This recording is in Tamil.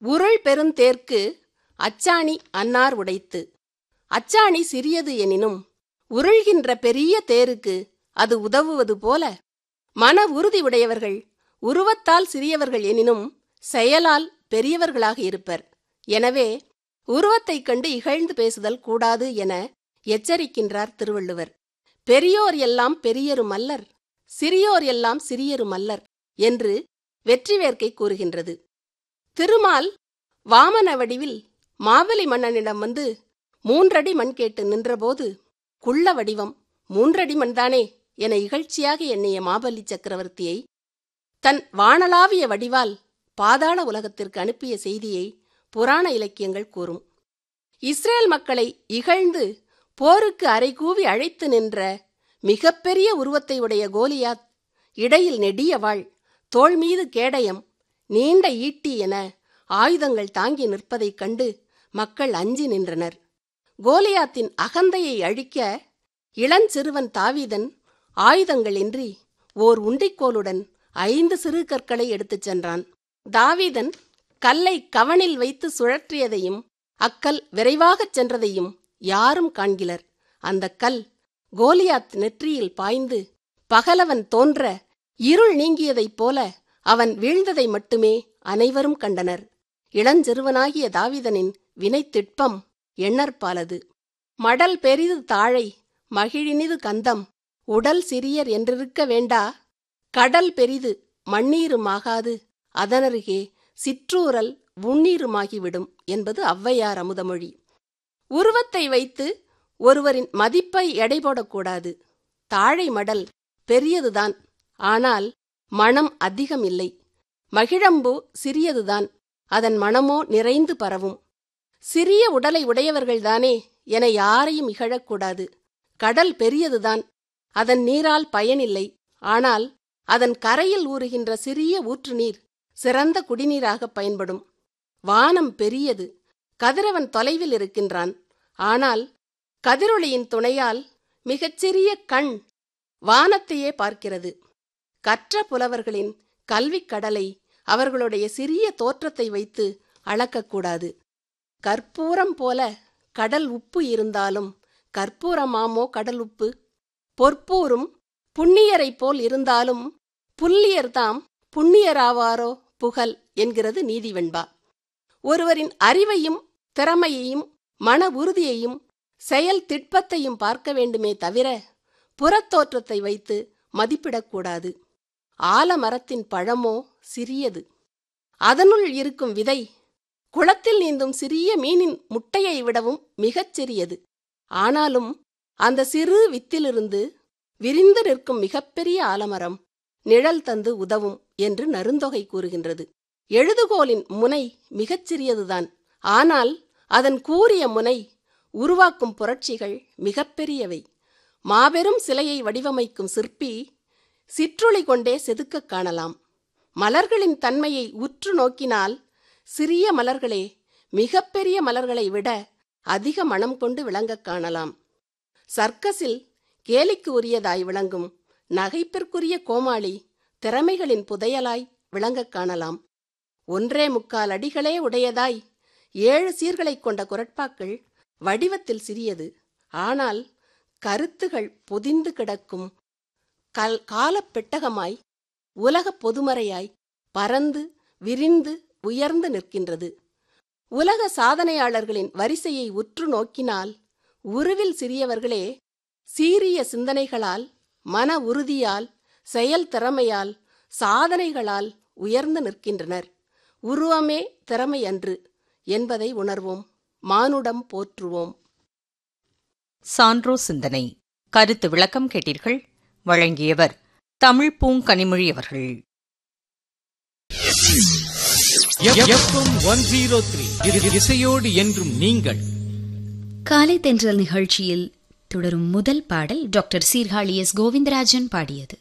உருள் பெருந்தேர்க்கு அச்சாணி அன்னார் உடைத்து அச்சாணி சிறியது எனினும் உருள்கின்ற பெரிய தேருக்கு அது உதவுவது போல மன உறுதி உடையவர்கள் உருவத்தால் சிறியவர்கள் எனினும் செயலால் பெரியவர்களாக இருப்பர் எனவே உருவத்தைக் கண்டு இகழ்ந்து பேசுதல் கூடாது என எச்சரிக்கின்றார் திருவள்ளுவர் பெரியோர் எல்லாம் பெரியரும் அல்லர் சிறியோர் எல்லாம் சிறியரும் அல்லர் என்று வெற்றி வேர்க்கை கூறுகின்றது திருமால் வாமன வடிவில் மாவலி மன்னனிடம் வந்து மூன்றடி மண் கேட்டு நின்றபோது குள்ள வடிவம் மூன்றடி மண்தானே என இகழ்ச்சியாக எண்ணிய மாபலி சக்கரவர்த்தியை தன் வானளாவிய வடிவால் பாதாள உலகத்திற்கு அனுப்பிய செய்தியை புராண இலக்கியங்கள் கூறும் இஸ்ரேல் மக்களை இகழ்ந்து போருக்கு அரைகூவி அழைத்து நின்ற மிகப்பெரிய உருவத்தை உடைய கோலியாத் இடையில் நெடிய வாழ் தோள் மீது கேடயம் நீண்ட ஈட்டி என ஆயுதங்கள் தாங்கி நிற்பதைக் கண்டு மக்கள் அஞ்சி நின்றனர் கோலியாத்தின் அகந்தையை அழிக்க இளஞ்சிறுவன் தாவீதன் ஆயுதங்களின்றி ஓர் உண்டிக்கோலுடன் ஐந்து சிறு கற்களை எடுத்துச் சென்றான் தாவீதன் கல்லை கவனில் வைத்து சுழற்றியதையும் அக்கல் விரைவாகச் சென்றதையும் யாரும் காண்கிலர் அந்தக் கல் கோலியாத் நெற்றியில் பாய்ந்து பகலவன் தோன்ற இருள் நீங்கியதைப் போல அவன் வீழ்ந்ததை மட்டுமே அனைவரும் கண்டனர் இளஞ்சிறுவனாகிய தாவிதனின் வினைத்திட்பம் எண்ணற்பாலது மடல் பெரிது தாழை மகிழினிது கந்தம் உடல் சிறியர் என்றிருக்க வேண்டா கடல் பெரிது மண்ணீருமாகாது அதனருகே சிற்றூரல் உண்ணீருமாகிவிடும் என்பது ஔவையார் அமுதமொழி உருவத்தை வைத்து ஒருவரின் மதிப்பை எடை போடக்கூடாது தாழை மடல் பெரியதுதான் ஆனால் மனம் அதிகம் இல்லை மகிழம்பு சிறியதுதான் அதன் மனமோ நிறைந்து பரவும் சிறிய உடலை உடையவர்கள்தானே என யாரையும் இகழக்கூடாது கடல் பெரியதுதான் அதன் நீரால் பயனில்லை ஆனால் அதன் கரையில் ஊறுகின்ற சிறிய ஊற்று நீர் சிறந்த குடிநீராக பயன்படும் வானம் பெரியது கதிரவன் தொலைவில் இருக்கின்றான் ஆனால் கதிரொளியின் துணையால் மிகச்சிறிய கண் வானத்தையே பார்க்கிறது கற்ற புலவர்களின் கல்விக் கடலை அவர்களுடைய சிறிய தோற்றத்தை வைத்து அளக்கக்கூடாது கற்பூரம் போல கடல் உப்பு இருந்தாலும் கற்பூரமாமோ கடல் உப்பு பொற்பூரும் புண்ணியரைப் போல் இருந்தாலும் புல்லியர்தாம் புண்ணியராவாரோ புகழ் என்கிறது நீதிவெண்பா ஒருவரின் அறிவையும் திறமையையும் மன உறுதியையும் செயல் திட்பத்தையும் பார்க்க வேண்டுமே தவிர புறத்தோற்றத்தை வைத்து மதிப்பிடக்கூடாது ஆலமரத்தின் பழமோ சிறியது அதனுள் இருக்கும் விதை குளத்தில் நீந்தும் சிறிய மீனின் முட்டையை விடவும் மிகச் சிறியது ஆனாலும் அந்த சிறு வித்திலிருந்து விரிந்து நிற்கும் மிகப்பெரிய ஆலமரம் நிழல் தந்து உதவும் என்று நருந்தொகை கூறுகின்றது எழுதுகோலின் முனை மிகச் சிறியதுதான் ஆனால் அதன் கூரிய முனை உருவாக்கும் புரட்சிகள் மிகப்பெரியவை மாபெரும் சிலையை வடிவமைக்கும் சிற்பி சிற்றுளி கொண்டே செதுக்கக் காணலாம் மலர்களின் தன்மையை உற்று நோக்கினால் சிறிய மலர்களே மிகப்பெரிய மலர்களை விட அதிக மனம் கொண்டு விளங்கக் காணலாம் சர்க்கஸில் கேலிக்கு உரியதாய் விளங்கும் நகைப்பிற்குரிய கோமாளி திறமைகளின் புதையலாய் விளங்கக் காணலாம் ஒன்றே முக்கால் அடிகளே உடையதாய் ஏழு சீர்களைக் கொண்ட குரட்பாக்கள் வடிவத்தில் சிறியது ஆனால் கருத்துகள் பொதிந்து கிடக்கும் கல் காலப்பெட்டகமாய் உலகப் பொதுமறையாய் பறந்து விரிந்து உயர்ந்து நிற்கின்றது உலக சாதனையாளர்களின் வரிசையை உற்று நோக்கினால் உருவில் சிறியவர்களே சீரிய சிந்தனைகளால் மன உறுதியால் செயல் திறமையால் சாதனைகளால் உயர்ந்து நிற்கின்றனர் உருவமே திறமையன்று என்பதை உணர்வோம் மானுடம் போற்றுவோம் சான்றோ சிந்தனை கருத்து விளக்கம் கேட்டீர்கள் வழங்கியவர் தமிழ் பூங்கனிமொழி அவர்கள் எஃப்எம் ஒன் ஜீரோ த்ரீ இசையோடு என்றும் நீங்கள் காலை தென்றல் நிகழ்ச்சியில் தொடரும் முதல் பாடல் டாக்டர் சீர்காழி எஸ் கோவிந்தராஜன் பாடியது